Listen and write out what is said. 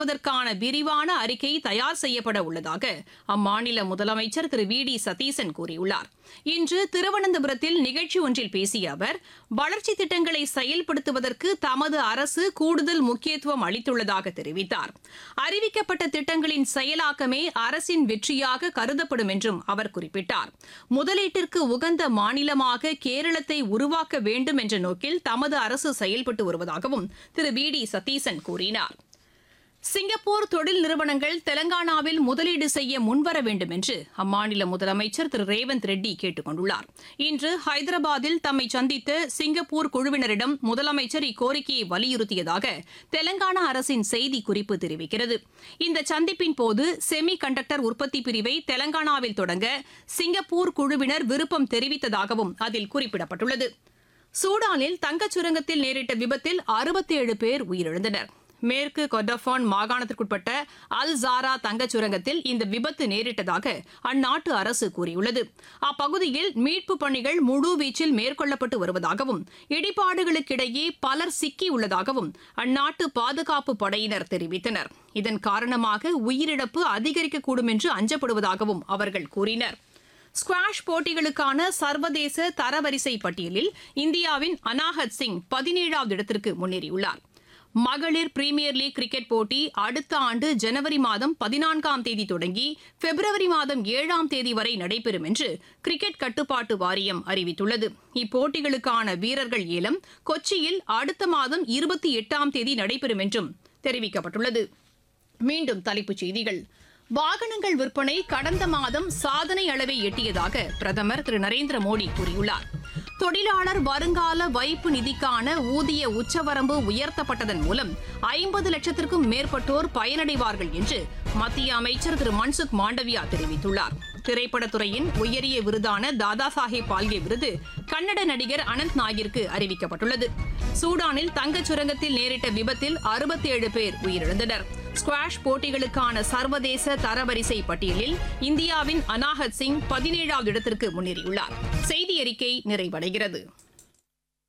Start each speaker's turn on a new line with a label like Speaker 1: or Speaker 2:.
Speaker 1: அதற்கான விரிவான அறிக்கை தயார் செய்யப்பட உள்ளதாக அம்மாநில முதலமைச்சர் திரு வி டி சதீசன் கூறியுள்ளார் இன்று திருவனந்தபுரத்தில் நிகழ்ச்சி ஒன்றில் பேசிய அவர் வளர்ச்சித் திட்டங்களை செயல்படுத்துவதற்கு தமது அரசு கூடுதல் முக்கியத்துவம் அளித்துள்ளதாக தெரிவித்தார் அறிவிக்கப்பட்ட திட்டங்களின் செயலாக்கமே அரசின் வெற்றியாக கருதப்படும் என்றும் அவர் குறிப்பிட்டார் முதலீட்டிற்கு உகந்த மாநிலமாக கேரளத்தை உருவாக்க வேண்டும் என்ற நோக்கில் தமது அரசு செயல்பட்டு வருவதாகவும் திரு வி டி சதீசன் கூறினார் சிங்கப்பூர் தொழில் நிறுவனங்கள் தெலங்கானாவில் முதலீடு செய்ய முன்வர வேண்டும் என்று அம்மாநில முதலமைச்சர் திரு ரேவந்த் ரெட்டி கேட்டுக் கொண்டுள்ளார் இன்று ஹைதராபாத்தில் தம்மை சந்தித்த சிங்கப்பூர் குழுவினரிடம் முதலமைச்சர் இக்கோரிக்கையை வலியுறுத்தியதாக தெலங்கானா அரசின் செய்திக்குறிப்பு தெரிவிக்கிறது இந்த சந்திப்பின் போது செமி கண்டக்டர் உற்பத்தி பிரிவை தெலங்கானாவில் தொடங்க சிங்கப்பூர் குழுவினர் விருப்பம் தெரிவித்ததாகவும் அதில் குறிப்பிடப்பட்டுள்ளது சூடானில் தங்கச் சுரங்கத்தில் நேரிட்ட விபத்தில் அறுபத்தேழு பேர் உயிரிழந்தனர் மேற்கு கொர்டஃபான் மாகாணத்திற்குட்பட்ட அல் ஜாரா தங்கச் சுரங்கத்தில் இந்த விபத்து நேரிட்டதாக அந்நாட்டு அரசு கூறியுள்ளது அப்பகுதியில் மீட்புப் பணிகள் முழுவீச்சில் மேற்கொள்ளப்பட்டு வருவதாகவும் இடிபாடுகளுக்கிடையே பலர் சிக்கியுள்ளதாகவும் அந்நாட்டு பாதுகாப்பு படையினர் தெரிவித்தனர் இதன் காரணமாக உயிரிழப்பு அதிகரிக்கக்கூடும் என்று அஞ்சப்படுவதாகவும் அவர்கள் கூறினர் ஸ்குவாஷ் போட்டிகளுக்கான சர்வதேச தரவரிசை பட்டியலில் இந்தியாவின் அனாஹத் சிங் பதினேழாவது இடத்திற்கு முன்னேறியுள்ளார் மகளிர் பிரீமியர் லீக் கிரிக்கெட் போட்டி அடுத்த ஆண்டு ஜனவரி மாதம் பதினான்காம் தேதி தொடங்கி பிப்ரவரி மாதம் ஏழாம் தேதி வரை நடைபெறும் என்று கிரிக்கெட் கட்டுப்பாட்டு வாரியம் அறிவித்துள்ளது இப்போட்டிகளுக்கான வீரர்கள் ஏலம் கொச்சியில் அடுத்த மாதம் இருபத்தி எட்டாம் தேதி நடைபெறும் என்றும் தெரிவிக்கப்பட்டுள்ளது மீண்டும் தலைப்புச் செய்திகள் வாகனங்கள் விற்பனை கடந்த மாதம் சாதனை அளவை எட்டியதாக பிரதமர் திரு நரேந்திர மோடி கூறியுள்ளார் தொழிலாளர் வருங்கால வைப்பு நிதிக்கான ஊதிய உச்சவரம்பு உயர்த்தப்பட்டதன் மூலம் ஐம்பது லட்சத்திற்கும் மேற்பட்டோர் பயனடைவார்கள் என்று மத்திய அமைச்சர் திரு மன்சுக் மாண்டவியா தெரிவித்துள்ளார் திரைப்படத்துறையின் உயரிய விருதான தாதா சாஹேப் பால்கே விருது கன்னட நடிகர் அனந்த் நாகிற்கு அறிவிக்கப்பட்டுள்ளது சூடானில் தங்கச் சுரங்கத்தில் நேரிட்ட விபத்தில் அறுபத்தேழு பேர் உயிரிழந்தனர் ஸ்குவாஷ் போட்டிகளுக்கான சர்வதேச தரவரிசை பட்டியலில் இந்தியாவின் அனாஹத் சிங் பதினேழாவது இடத்திற்கு முன்னேறியுள்ளார் செய்தி அறிக்கை நிறைவடைகிறது